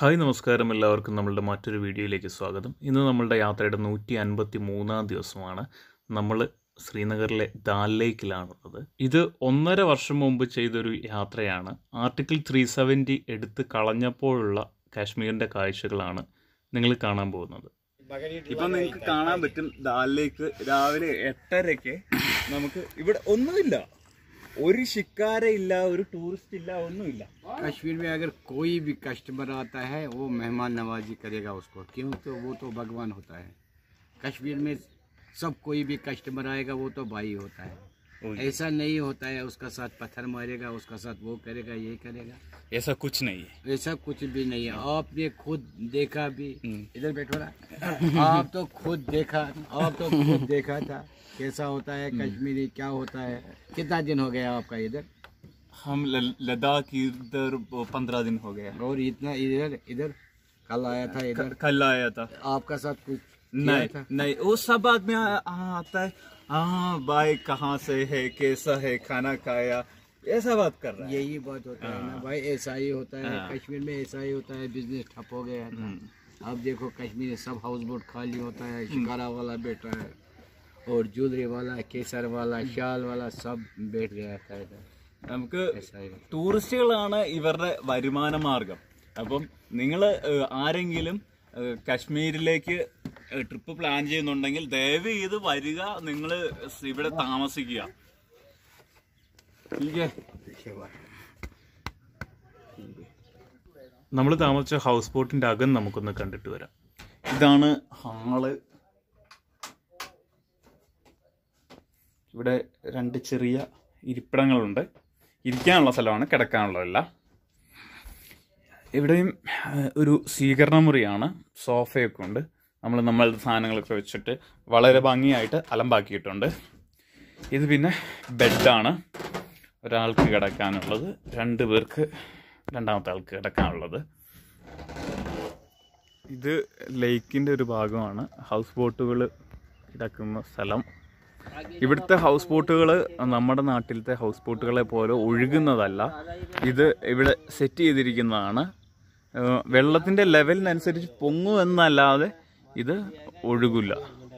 Hi നമസ്കാരം എല്ലാവർക്കും നമ്മളുടെ മറ്റൊരു വീഡിയോയിലേക്ക് സ്വാഗതം ഇന്ന് നമ്മളുടെ യാത്രയുടെ നൂറ്റി അൻപത്തി മൂന്നാം ദിവസമാണ് നമ്മൾ ശ്രീനഗറിലെ ദാൽ ലേക്കിലാണുള്ളത് ഇത് ഒന്നര വർഷം മുമ്പ് ചെയ്തൊരു യാത്രയാണ് ആർട്ടിക്കിൾ ത്രീ സെവൻറ്റി എടുത്ത് കളഞ്ഞപ്പോഴുള്ള കാശ്മീരിൻ്റെ കാഴ്ചകളാണ് നിങ്ങൾ കാണാൻ പോകുന്നത് ഇപ്പൊ നിങ്ങൾക്ക് കാണാൻ പറ്റും ദാലിലേക്ക് രാവിലെ എട്ടരയ്ക്ക് നമുക്ക് ഇവിടെ ഒന്നുമില്ല ഒരു ശിക്കാര ഇല്ല ഒരു ടൂറിസ്റ്റ് ഇല്ല ഒന്നുമില്ല कश्मीर में अगर कोई भी कस्टमर आता है वो मेहमान नवाजी करेगा उसको क्यों तो वो तो भगवान होता है कश्मीर में सब कोई भी कस्टमर आएगा वो तो भाई होता है ऐसा नहीं होता है उसका साथ पत्थर मारेगा उसका साथ वो करेगा ये करेगा ऐसा कुछ नहीं है ऐसा कुछ भी नहीं है आपने खुद देखा भी इधर बैठो ना आप तो खुद देखा आप तो खुद देखा था कैसा होता है कश्मीरी क्या होता है कितना दिन हो गया आपका इधर हम ल- लद्दाख इधर पंद्रह दिन हो गया और इतना इधर इधर कल आया था इधर कल आया था आपका साथ कुछ किया नहीं था नहीं वो सब आदमी आ- आ- आता है हाँ भाई कहाँ से है कैसा है खाना खाया ऐसा बात कर रहा है यही बात होता है ना भाई ऐसा ही होता है कश्मीर में ऐसा ही होता है बिजनेस ठप हो गया था अब देखो कश्मीर में सब हाउस बोट खाली होता है शिकारा वाला बैठा है और ज्वेलरी वाला केसर वाला शाल वाला सब बैठ गया था इधर നമുക്ക് ऐसा ही होता ടൂറിസ്റ്റുകളാണ് ഇവരുടെ വരുമാന മാർഗം അപ്പം നിങ്ങൾ ആരെങ്കിലും ഏഹ്, കാശ്മീരിലേക്ക് ട്രിപ്പ് പ്ലാൻ ചെയ്യുന്നുണ്ടെങ്കിൽ ദയവ് ചെയ്ത് വരിക നിങ്ങൾ ഇവിടെ താമസിക്കുക ठीक है നമ്മൾ താമസിച്ച ഹൗസ് ബോട്ടിൻ്റെ അകം നമുക്കൊന്ന് കണ്ടിട്ട് വരാം ഇതാണ് ഹാള് ഇവിടെ രണ്ട് ചെറിയ ഇരിപ്പിടങ്ങളുണ്ട് ഇരിക്കാനുള്ള സ്ഥലമാണ് കിടക്കാനുള്ളതല്ല ഇവിടെയും ഏഹ്, ഒരു സ്വീകരണ മുറിയാണ് സോഫയൊക്കെ ഉണ്ട് നമ്മൾ നമ്മളുടെ സാധനങ്ങളൊക്കെ വെച്ചിട്ട് വളരെ ഭംഗിയായിട്ട് അലമ്പാക്കിയിട്ടുണ്ട് ഇത് പിന്നെ ബെഡാണ് ഒരാൾക്ക് കിടക്കാനുള്ളത് രണ്ട് പേർക്ക് രണ്ടാമത്തെ ആൾക്ക് കിടക്കാനുള്ളത് ഇത് ലേക്കിൻ്റെ ഒരു ഭാഗമാണ് ഹൗസ് ബോട്ടുകൾ കിടക്കുന്ന സ്ഥലം ഇവിടുത്തെ ഹൗസ് ബോട്ടുകൾ നമ്മുടെ നാട്ടിലത്തെ ഹൗസ് ബോട്ടുകളെ പോലെ ഒഴുകുന്നതല്ല ഇത് ഇവിടെ സെറ്റ് ചെയ്തിരിക്കുന്നതാണ് ഏഹ് വെള്ളത്തിൻ്റെ ലെവലിനനുസരിച്ച് പൊങ്ങുമെന്നല്ലാതെ ഇത് ഒഴുകില്ല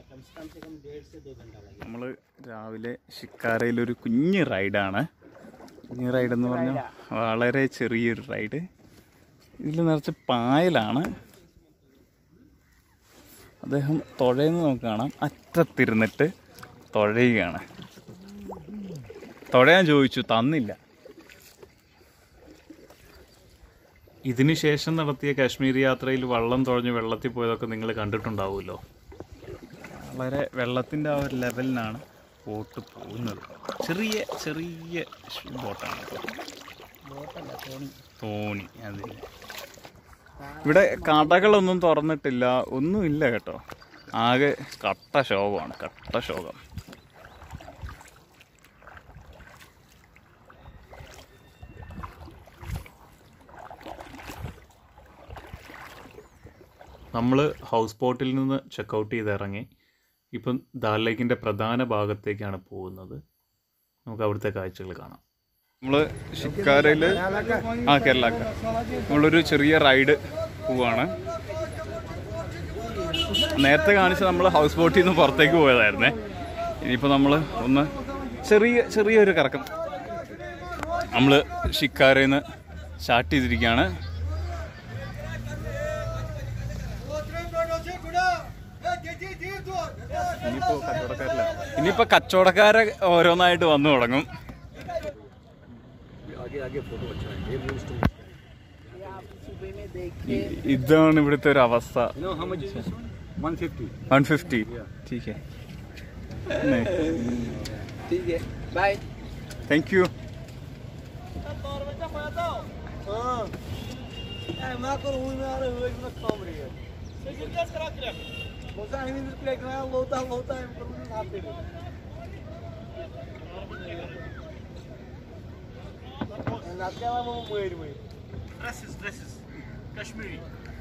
നമ്മൾ രാവിലെ ഷിക്കാരയിലൊരു കുഞ്ഞ് റൈഡാണ് കുഞ്ഞ് റൈഡ് എന്ന് പറഞ്ഞാൽ വളരെ ചെറിയൊരു റൈഡ് ഇതിൽ നിറച്ച് പായലാണ് അദ്ദേഹം തുഴയുന്നത് നമുക്ക് കാണാം അറ്റത്തിരുന്നിട്ട് തുഴയുകയാണ് തുഴയാൻ ചോദിച്ചു തന്നില്ല ഇതിന് ശേഷം നടത്തിയ കാശ്മീർ യാത്രയിൽ വള്ളം തുഴഞ്ഞ് വെള്ളത്തിൽ പോയതൊക്കെ നിങ്ങൾ കണ്ടിട്ടുണ്ടാവുമല്ലോ വളരെ വെള്ളത്തിൻ്റെ ആ ഒരു ലെവലിനാണ് ബോട്ട് പോകുന്നത് ചെറിയ ചെറിയ ബോട്ടാണ് തോണി അതിന് ഇവിടെ കടകളൊന്നും തുറന്നിട്ടില്ല ഒന്നുമില്ല കേട്ടോ ആകെ കട്ട ശോകമാണ് കട്ട ശോകം നമ്മൾ ഹൗസ് ബോട്ടിൽ നിന്ന് ചെക്കൗട്ട് ചെയ്ത് ഇറങ്ങി ഇപ്പം ദാൽ ലേക്കിൻ്റെ പ്രധാന ഭാഗത്തേക്കാണ് പോകുന്നത് നമുക്ക് അവിടുത്തെ കാഴ്ചകൾ കാണാം നമ്മൾ ഷിക്കാരയിൽ ആ കേരളക്ക നമ്മളൊരു ചെറിയ റൈഡ് പോവാണ് നേരത്തെ കാണിച്ച നമ്മൾ ഹൗസ് ബോട്ടിൽ നിന്ന് പുറത്തേക്ക് പോയതായിരുന്നേ ഇനിയിപ്പോൾ നമ്മൾ ഒന്ന് ചെറിയ ചെറിയൊരു കറക്കം നമ്മൾ ഷിക്കാരയിൽ നിന്ന് സ്റ്റാർട്ട് ചെയ്തിരിക്കുകയാണ് ഇനിയിപ്പോൾ കച്ചവടക്കാരില്ല ഇനിയിപ്പോൾ കച്ചവടക്കാരെ ഓരോന്നായിട്ട് വന്നു തുടങ്ങും ഇ- ഇതാണ് ഇവിടുത്തെ ഒരു അവസ്ഥ नो हम वन फिफ्टी വൺ ഫിഫ്റ്റി ठीक है ठीक है bye thank you Dresses, dresses. Kashmiri.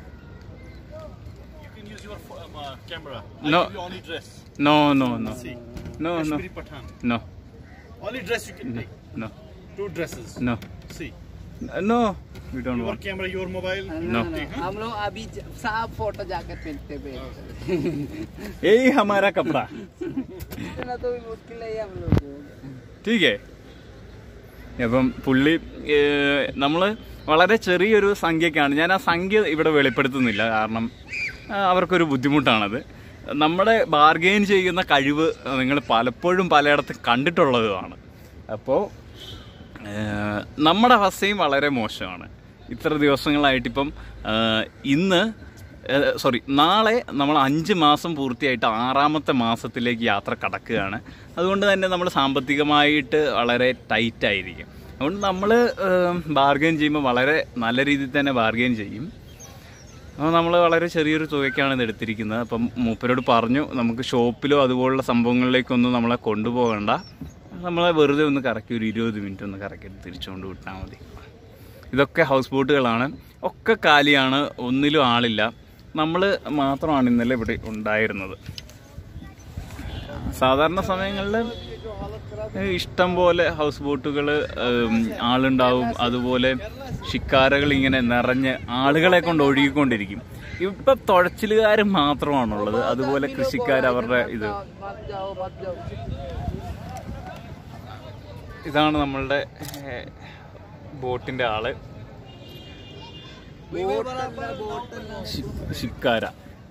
You can use your pho- um, uh, camera. I'll No. give you only dress. No no no See. No no Kashmiri Pathan. No Only dress you can take. No Two dresses. No See. No we don't Your want camera, your mobile. No हम लोग अभी ज- साफ photo जाकर पहनते पे यही हमारा कपड़ा इतना तो भी मुश्किल नहीं है हम लोग को ടീക്കേ അപ്പം പുള്ളി നമ്മൾ വളരെ ചെറിയൊരു സംഖ്യക്കാണ് ഞാൻ ആ സംഖ്യ ഇവിടെ വെളിപ്പെടുത്തുന്നില്ല കാരണം ആ, അവർക്കൊരു ബുദ്ധിമുട്ടാണത് നമ്മുടെ ബാർഗെയിൻ ചെയ്യുന്ന കഴിവ് നിങ്ങൾ പലപ്പോഴും പലയിടത്തും കണ്ടിട്ടുള്ളതുമാണ് അപ്പോൾ നമ്മുടെ അവസ്ഥയും വളരെ മോശമാണ് ഇത്ര ദിവസങ്ങളായിട്ടിപ്പം ആ, ഇന്ന് സോറി നാളെ നമ്മൾ അഞ്ച് മാസം പൂർത്തിയായിട്ട് ആറാമത്തെ മാസത്തിലേക്ക് യാത്ര കടക്കുകയാണ് അതുകൊണ്ട് തന്നെ നമ്മൾ സാമ്പത്തികമായിട്ട് വളരെ ടൈറ്റ് ആയിരിക്കും അതുകൊണ്ട് നമ്മൾ ബാർഗെയിൻ ചെയ്യുമ്പോൾ വളരെ നല്ല രീതിയിൽ തന്നെ ബാർഗെയിൻ ചെയ്യും അപ്പോൾ നമ്മൾ വളരെ ചെറിയൊരു തുകയ്ക്കാണ് ഇത് എടുത്തിരിക്കുന്നത് അപ്പം മൂപ്പരോട് പറഞ്ഞു നമുക്ക് ഷോപ്പിലോ അതുപോലുള്ള സംഭവങ്ങളിലേക്കൊന്നും നമ്മളെ കൊണ്ടുപോകണ്ട നമ്മളെ വെറുതെ ഒന്ന് കറക്കി ഒരു ഇരുപത് മിനിറ്റ് ഒന്ന് കറക്കി തിരിച്ചുകൊണ്ട് വിട്ടാൽ മതി ഇതൊക്കെ ഹൗസ് ബോട്ടുകളാണ് ഒക്കെ കാലിയാണ് ഒന്നിലും ആളില്ല നമ്മൾ മാത്രമാണ് ഇന്നലെ ഇവിടെ ഉണ്ടായിരുന്നത് സാധാരണ സമയങ്ങളിൽ ഇഷ്ടം പോലെ ഹൗസ് ബോട്ടുകൾ ആളുണ്ടാവും അതുപോലെ ഷിക്കാരകൾ ഇങ്ങനെ നിറഞ്ഞ് ആളുകളെ കൊണ്ട് ഒഴുകിക്കൊണ്ടിരിക്കും ഇപ്പൊ തുഴച്ചിലുകാർ മാത്രമാണുള്ളത് അതുപോലെ കൃഷിക്കാർ അവരുടെ ഇത് मत जाओ मत जाओ ഇതാണ് നമ്മളുടെ ഏഹ്, ബോട്ടിന്റെ ആള് ശി- ശിക്കാര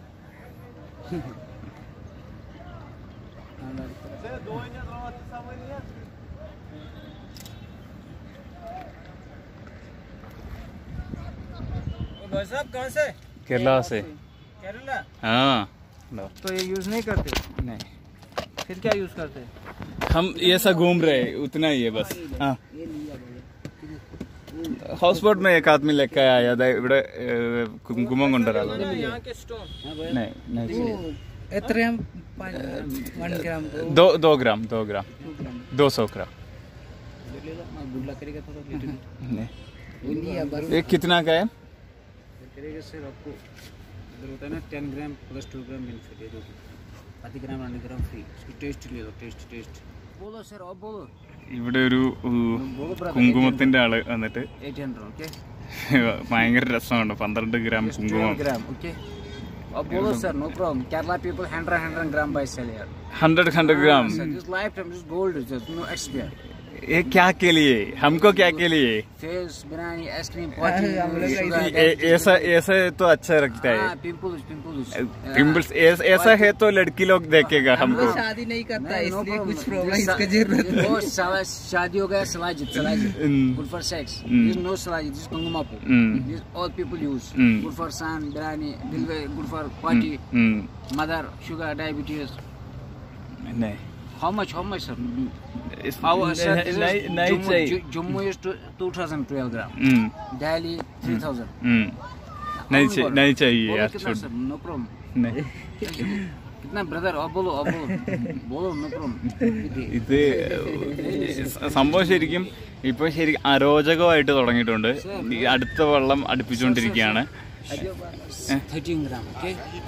भाई साहब कहाँ से केरला से केरला हाँ लो। तो ये यूज नहीं करते नहीं फिर क्या यूज करते हम ये सब घूम रहे हैं उतना ही है बस हाँ ये लिया भैया ഹൗസ് ബോട്ട് में एक आदमी लेके आया था ഇവിടെ ഏഹ്, കുങ്കുമം കൊണ്ടുവരാതെ यहाँ के स्टोन नहीं नहीं इतने हम वन ग्राम को दो दो ग्राम दो ग्राम दो सौ ग्राम गुल्ला करेगा थोड़ा लिटिल नहीं वो लिया बर्फ ये कितना का है करेगा सर आपको इधर होता है ना ten gram plus two gram benefit है देखो आधी ग्राम आधी ग्राम फ्री इसकी टेस्ट ले लो टेस्ट टेस्ट बोलो सर अब बोलो ഇവിടെ ഒരു ഉം, बोलो ब्रदर കുങ്കുമത്തിന്റെ ആള് വന്നിട്ട് एट हंड्रेड ओके ഭയങ്കര രസമുണ്ട് പന്ത്രണ്ട് ഗ്രാം കുങ്കുമം ग्राम ओके अब बोलो sir no problem Kerala people hundred hundred gram by sell here hundred hundred gram sir this lifetime this gold is just no expire ये क्या के लिए हमको क्या के लिए face biryani ice cream party sugar ए- ऐसा ऐसा तो अच्छा लगता है हाँ पिंपल्स पिंपल्स पिंपल्स ऐस- ऐसा है तो लड़की लोग देखेगा हमको शादी नहीं करता नहीं, no इसलिए problem. कुछ प्रॉब्लम This इसका sa- जरूरत वो साला- शादी हो गया सलाजित सलाजित Mm. good for sex Mm. this is no salajit this is kungumapu Mm. this all people use Mm. good for sun biryani dilwe good for party hmm, mother sugar diabetes नहीं how much how much sir इस- Our sir, this is नहीं नहीं Jammu, चाहिए Ju- Jammu is to 2012 gram hmm, Delhi 3000 हम्म, नहीं चाहिए नहीं चाहिए बोलो यार कितना छोड़ सर नो प्रॉब्लम नहीं कितना ब्रदर अब बोलो अब बोलो बोलो नो प्रॉब्लम ഇത് സംഭവം ശരിക്കും ഇപ്പൊ ശരിക്കും അരോചകമായിട്ട് തുടങ്ങിയിട്ടുണ്ട് ഈ അടുത്ത വെള്ളം അടുപ്പിച്ചുകൊണ്ടിരിക്കുകയാണ് थर्टीन ग्राम ओके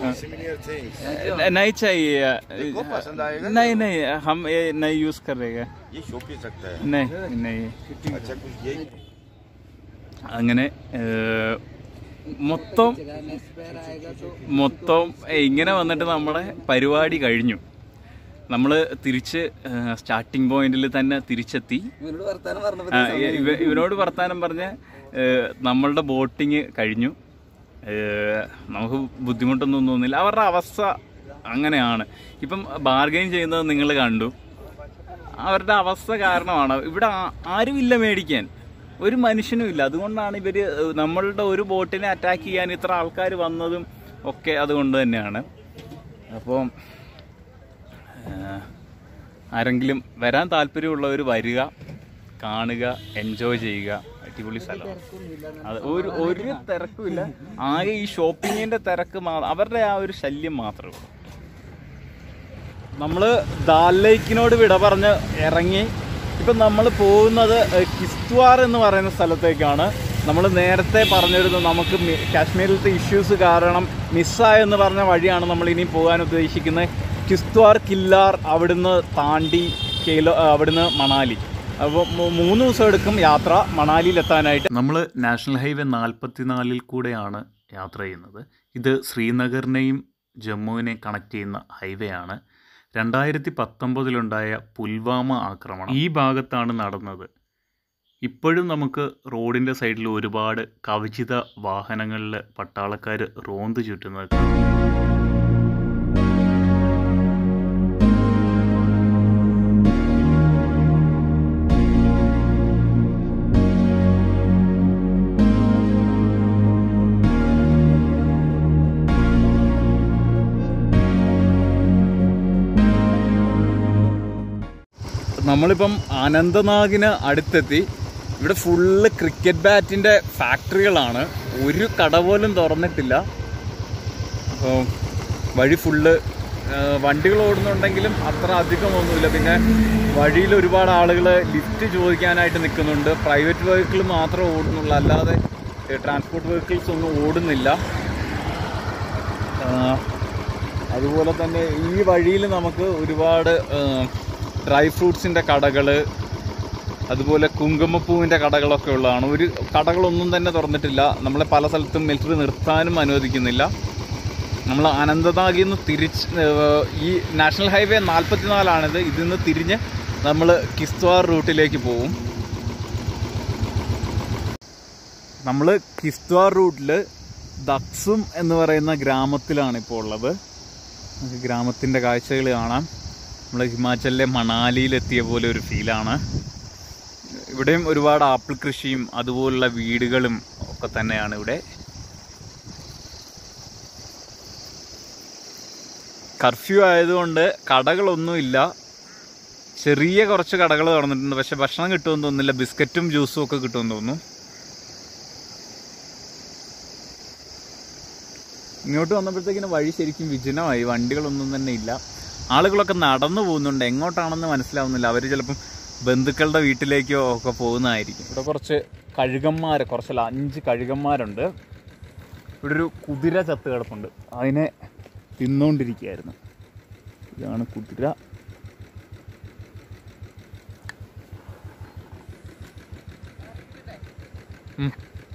नहीं चाहिए नहीं नहीं हम ये नहीं यूज कर रहे हैं ये शो पी सकता है नहीं नहीं अच्छा कुछ ये അങ്ങനെ ഏഹ്, മൊത്തം മൊത്തം ഏ, ഇങ്ങനെ വന്നിട്ട് നമ്മുടെ പരിപാടി കഴിഞ്ഞു നമ്മൾ തിരിച്ച് സ്റ്റാർട്ടിംഗ് പോയിന്റിൽ തന്നെ തിരിച്ചെത്തി ആ, ഇവ- ഇവനോട് വർത്താനം പറഞ്ഞ് ഏഹ്, നമ്മളുടെ ബോട്ടിങ് കഴിഞ്ഞു ഏഹ്, നമുക്ക് ബുദ്ധിമുട്ടൊന്നും തോന്നുന്നില്ല അവരുടെ അവസ്ഥ അങ്ങനെയാണ് ഇപ്പം ബാർഗെയിൻ ചെയ്യുന്നത് നിങ്ങൾ കണ്ടു അവരുടെ അവസ്ഥ കാരണമാണ് ഇവിടെ ആ- ആരുമില്ല മേടിക്കാൻ ഒരു മനുഷ്യനും ഇല്ല അതുകൊണ്ടാണ് ഇവര് നമ്മളുടെ ഒരു ബോട്ടിനെ അറ്റാക്ക് ചെയ്യാൻ ഇത്ര ആൾക്കാർ വന്നതും ഒക്കെ അതുകൊണ്ട് തന്നെയാണ് അപ്പോൾ ആരെങ്കിലും വരാൻ താല്പര്യമുള്ളവർ വരിക കാണുക എൻജോയ് ചെയ്യുക അടിപൊളി സ്ഥലമാണ് അത് ഒരു ഒരു തിരക്കുമില്ല ആകെ ഈ ഷോപ്പിങ്ങിന്റെ തിരക്ക് മാ- അവരുടെ ആ ഒരു ശല്യം മാത്രമേ ഉള്ളൂ നമ്മൾ ദാൽ ലേക്കിനോട് വിട പറഞ്ഞ് ഇറങ്ങി ഇപ്പം നമ്മൾ പോകുന്നത് ഏഹ്, കിസ്ത്വാർ എന്ന് പറയുന്ന സ്ഥലത്തേക്കാണ് നമ്മൾ നേരത്തെ പറഞ്ഞിരുന്നു നമുക്ക് മി- കാശ്മീരിലത്തെ ഇഷ്യൂസ് കാരണം മിസ്സായെന്ന് പറഞ്ഞ വഴിയാണ് നമ്മൾ ഇനി പോകാൻ ഉദ്ദേശിക്കുന്നത് കിസ്ത്വാർ കില്ലാർ അവിടുന്ന് താണ്ടി കേലോ അവിടുന്ന് മണാലി അപ്പോൾ മൂന്ന് ദിവസം എടുക്കും യാത്ര മണാലിയിലെത്താനായിട്ട് നമ്മൾ നാഷണൽ ഹൈവേ നാൽപ്പത്തിനാലിൽ കൂടെയാണ് യാത്ര ചെയ്യുന്നത് ഇത് ശ്രീനഗറിനെയും ജമ്മുവിനെയും കണക്ട് ചെയ്യുന്ന ഹൈവേ ആണ് രണ്ടായിരത്തി പത്തൊമ്പതിലുണ്ടായ പുൽവാമ ആക്രമണം ഈ ഭാഗത്താണ് നടന്നത് ഇപ്പോഴും നമുക്ക് റോഡിൻ്റെ സൈഡിൽ ഒരുപാട് കവചിത വാഹനങ്ങളിൽ പട്ടാളക്കാർ റോന്ത് ചുറ്റുന്നത് കാണാം നമ്മളിപ്പം അനന്തനാഗിന് അടുത്തെത്തി ഇവിടെ ഫുള്ള് ക്രിക്കറ്റ് ബാറ്റിൻ്റെ ഫാക്ടറികളാണ് ഒരു കട പോലും തുറന്നിട്ടില്ല അപ്പോൾ വഴി ഫുള്ള് വണ്ടികൾ ഓടുന്നുണ്ടെങ്കിലും അത്ര അധികമൊന്നുമില്ല പിന്നെ വഴിയിൽ ഒരുപാട് ആളുകൾ ലിഫ്റ്റ് ചോദിക്കാനായിട്ട് നിൽക്കുന്നുണ്ട് പ്രൈവറ്റ് വെഹിക്കിൾ മാത്രമേ ഓടുന്നുള്ളൂ അല്ലാതെ ട്രാൻസ്പോർട്ട് വെഹിക്കിൾസ് ഒന്നും ഓടുന്നില്ല ആ, അതുപോലെ തന്നെ ഈ വഴിയിൽ നമുക്ക് ഒരുപാട് ഡ്രൈ ഫ്രൂട്ട്സിൻ്റെ കടകൾ അതുപോലെ കുങ്കുമപ്പൂവിൻ്റെ കടകളൊക്കെ ഉള്ളതാണ് ഒരു കടകളൊന്നും തന്നെ തുറന്നിട്ടില്ല നമ്മളെ പല സ്ഥലത്തും മിലിറ്ററി നിർത്താനും അനുവദിക്കുന്നില്ല നമ്മൾ അനന്തനാഗിൽ നിന്ന് തിരിച്ച് ഏഹ്, ഈ നാഷണൽ ഹൈവേ നാൽപ്പത്തിനാലാണിത് ഇതിൽ നിന്ന് തിരിഞ്ഞ് നമ്മൾ കിസ്ത്വാർ റൂട്ടിലേക്ക് പോകും നമ്മൾ കിസ്ത്വാർ റൂട്ടിൽ ദക്സും എന്ന് പറയുന്ന ഗ്രാമത്തിലാണ് ഇപ്പോൾ ഉള്ളത് നമുക്ക് ഗ്രാമത്തിൻ്റെ കാഴ്ചകൾ കാണാം നമ്മൾ ഹിമാചലിലെ മണാലിയിലെത്തിയ പോലെ ഒരു ഫീലാണ് ഇവിടെയും ഒരുപാട് ആപ്പിൾ കൃഷിയും അതുപോലുള്ള വീടുകളും ഒക്കെ തന്നെയാണ് ഇവിടെ കർഫ്യൂ ആയതുകൊണ്ട് കടകളൊന്നുമില്ല ചെറിയ കുറച്ച് കടകൾ തുറന്നിട്ടുണ്ട് പക്ഷെ ഭക്ഷണം കിട്ടുമെന്ന് തോന്നുന്നില്ല ബിസ്ക്കറ്റും ജ്യൂസും ഒക്കെ കിട്ടുമെന്ന് തോന്നുന്നു ഇങ്ങോട്ട് വന്നപ്പോഴത്തേക്കിന് വഴി ശരിക്കും വിജനമായി വണ്ടികളൊന്നും തന്നെ ഇല്ല ആളുകളൊക്കെ നടന്നു പോകുന്നുണ്ട് എങ്ങോട്ടാണെന്ന് മനസ്സിലാവുന്നില്ല അവർ ചിലപ്പം ബന്ധുക്കളുടെ വീട്ടിലേക്കോ ഒക്കെ പോകുന്നതായിരിക്കും ഇവിടെ കുറച്ച് കഴുകന്മാർ കുറച്ചല്ല അഞ്ച് കഴുകന്മാരുണ്ട് ഇവിടെ ഒരു കുതിര ചത്ത് കിടപ്പുണ്ട് അതിനെ തിന്നുകൊണ്ടിരിക്കുകയായിരുന്നു ഇതാണ് കുതിര ഉം.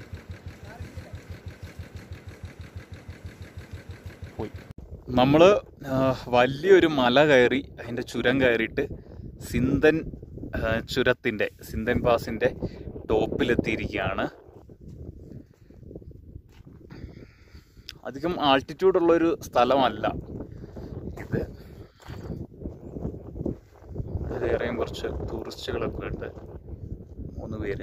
പോയി നമ്മൾ വലിയൊരു മല കയറി അതിൻ്റെ ചുരം കയറിയിട്ട് സിന്തൻ ആ, ചുരത്തിൻ്റെ സിന്തൻ പാസിൻ്റെ ടോപ്പിലെത്തിയിരിക്കുകയാണ് അധികം ആൾട്ടിറ്റ്യൂഡ് ഉള്ളൊരു സ്ഥലമല്ല ഇത് വേറെയും കുറച്ച് ടൂറിസ്റ്റുകളൊക്കെ ഉണ്ട് മൂന്ന് പേര്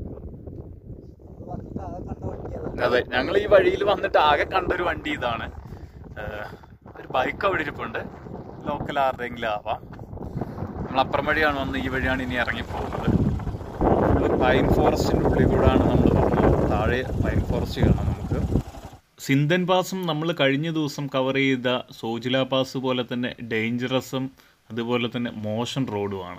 അതെ ഞങ്ങൾ ഈ വഴിയിൽ വന്നിട്ട് ആകെ കണ്ടൊരു വണ്ടി ഇതാണ് ഏഹ്, ഒരു ബൈക്ക് അവിടെ ഇരിപ്പുണ്ട് ലോക്കൽ ആരുടെയെങ്കിലും ആവാം നമ്മൾ അപ്പുറം വഴിയാണ് വന്ന് ഈ വഴിയാണ് ഇനി ഇറങ്ങി പോകുന്നത് നമ്മൾ പൈൻ ഫോറസ്റ്റിൻ്റെ ഉള്ളിൽ കൂടാണ് നമ്മൾ പോകുന്നത് താഴെ പൈൻ ഫോറസ്റ്റ് കാണാം നമുക്ക് സിന്തൻ പാസും നമ്മൾ കഴിഞ്ഞ ദിവസം കവർ ചെയ്ത സോജില പാസ് പോലെ തന്നെ ഡേഞ്ചറസും അതുപോലെ തന്നെ മോശം റോഡുമാണ്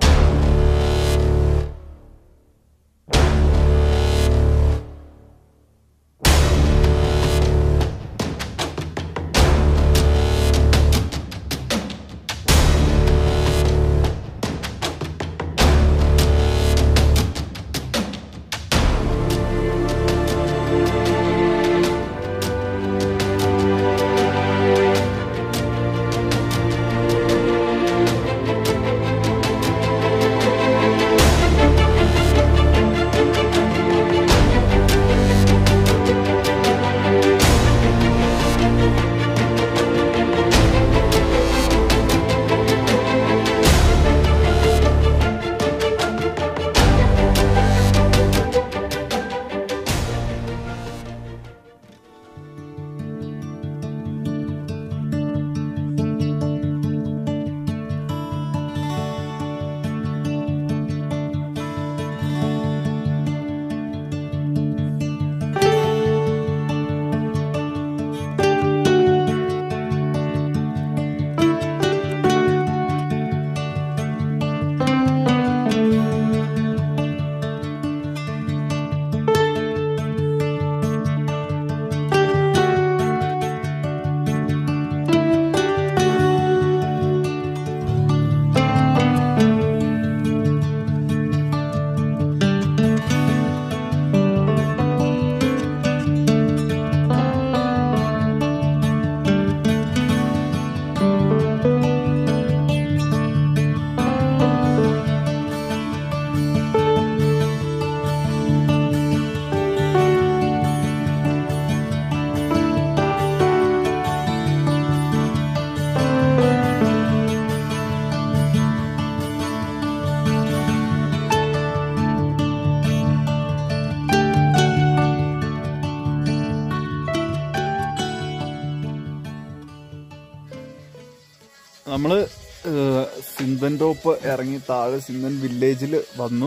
നമ്മൾ സിന്തൻ ടോപ്പ് ഇറങ്ങി താഴെ സിന്തൻ വില്ലേജിൽ വന്നു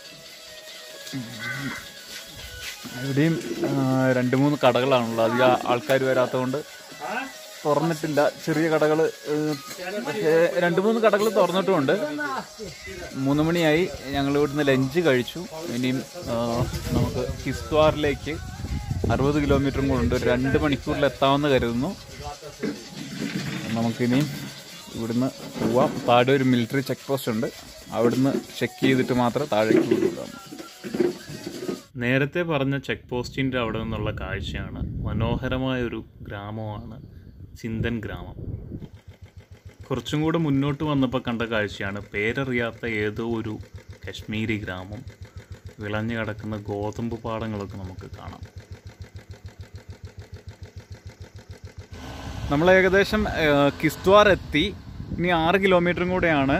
ഇവിടെയും ആ, രണ്ട് മൂന്ന് കടകളാണുള്ളത് അധികം ആൾക്കാർ വരാത്തതുകൊണ്ട് തുറന്നിട്ടില്ല ചെറിയ കടകൾ പക്ഷേ രണ്ട് മൂന്ന് കടകൾ തുറന്നിട്ടുമുണ്ട് മൂന്ന് മണിയായി ഞങ്ങൾ ഇവിടുന്ന് ലഞ്ച് കഴിച്ചു ഇനിയും ആ, നമുക്ക് കിസ്ത്വാറിലേക്ക് അറുപത് കിലോമീറ്ററും കൂടെ ഉണ്ട് ഒരു രണ്ട് മണിക്കൂറിൽ എത്താമെന്ന് കരുതുന്നു നമുക്കിനിയും ഇവിടുന്ന് പോവാം താഴെ ഒരു മിലിറ്ററി ചെക്ക് പോസ്റ്റ് ഉണ്ട് അവിടുന്ന് ചെക്ക് ചെയ്തിട്ട് മാത്രമേ താഴേക്ക് വിടുള്ളൂ നേരത്തെ പറഞ്ഞ ചെക്ക് പോസ്റ്റിൻ്റെ അവിടെ നിന്നുള്ള കാഴ്ചയാണ് മനോഹരമായ ഒരു ഗ്രാമമാണ് ചിന്തൻ ഗ്രാമം കുറച്ചും കൂടെ മുന്നോട്ട് വന്നപ്പോൾ കണ്ട കാഴ്ചയാണ് പേരറിയാത്ത ഏതോ ഒരു കശ്മീരി ഗ്രാമം വിളഞ്ഞു കിടക്കുന്ന ഗോതമ്പ് പാടങ്ങളൊക്കെ നമുക്ക് കാണാം നമ്മൾ ഏകദേശം ഏഹ്, കിസ്ത്വാർ എത്തി ഇനി ആറ് കിലോമീറ്ററും കൂടെയാണ്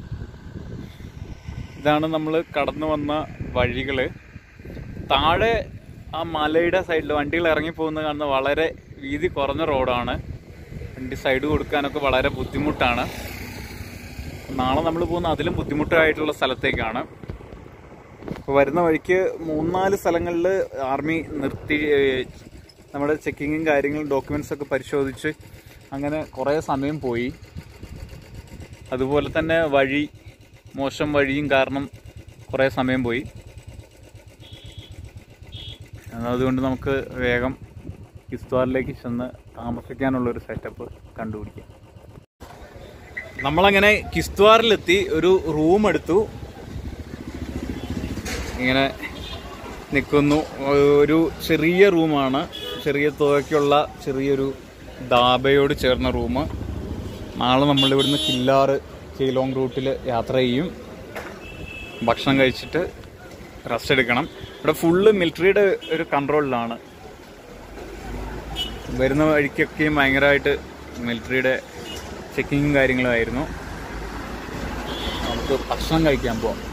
ഇതാണ് നമ്മൾ കടന്നു വന്ന വഴികൾ താഴെ ആ മലയുടെ സൈഡിൽ വണ്ടികൾ ഇറങ്ങി പോകുന്ന കാണുന്ന വളരെ വീതി കുറഞ്ഞ റോഡാണ് വണ്ടി സൈഡ് കൊടുക്കാനൊക്കെ വളരെ ബുദ്ധിമുട്ടാണ് നാളെ നമ്മൾ പോകുന്ന അതിലും ബുദ്ധിമുട്ടായിട്ടുള്ള സ്ഥലത്തേക്കാണ് അപ്പോൾ വരുന്ന വഴിക്ക് മൂന്നാല് സ്ഥലങ്ങളിൽ ആർമി നിർത്തി ഏഹ്, നമ്മുടെ ചെക്കിങ്ങും കാര്യങ്ങളും ഡോക്യുമെന്റ്സ് ഒക്കെ പരിശോധിച്ച് അങ്ങനെ കുറേ സമയം പോയി അതുപോലെ തന്നെ വഴി മോശം വഴിയും കാരണം കുറേ സമയം പോയി അതുകൊണ്ട് നമുക്ക് വേഗം കിസ്ത്വാറിലേക്ക് ചെന്ന് താമസിക്കാനുള്ള ഒരു സെറ്റപ്പ് കണ്ടുപിടിക്കാം നമ്മളങ്ങനെ കിസ്ത്വാറിലെത്തി ഒരു റൂം എടുത്തു ഇങ്ങനെ നിൽക്കുന്നു ഒരു ചെറിയ റൂമാണ് ചെറിയ തുകയ്ക്കുള്ള ചെറിയൊരു ദാബയോട് ചേർന്ന റൂം നാളെ നമ്മൾ ഇവിടുന്ന് കില്ലാറ് കീലോങ് റൂട്ടിൽ യാത്ര ചെയ്യും ഭക്ഷണം കഴിച്ചിട്ട് റെസ്റ്റ് എടുക്കണം ഇവിടെ ഫുള്ള് മിലിറ്ററിയുടെ ഒരു കൺട്രോളിലാണ് വരുന്ന വഴിക്കൊക്കെയും ഭയങ്കരമായിട്ട് മിലിറ്ററിയുടെ ചെക്കിങ്ങും കാര്യങ്ങളുമായിരുന്നു നമുക്ക് ഭക്ഷണം കഴിക്കാൻ പോവാം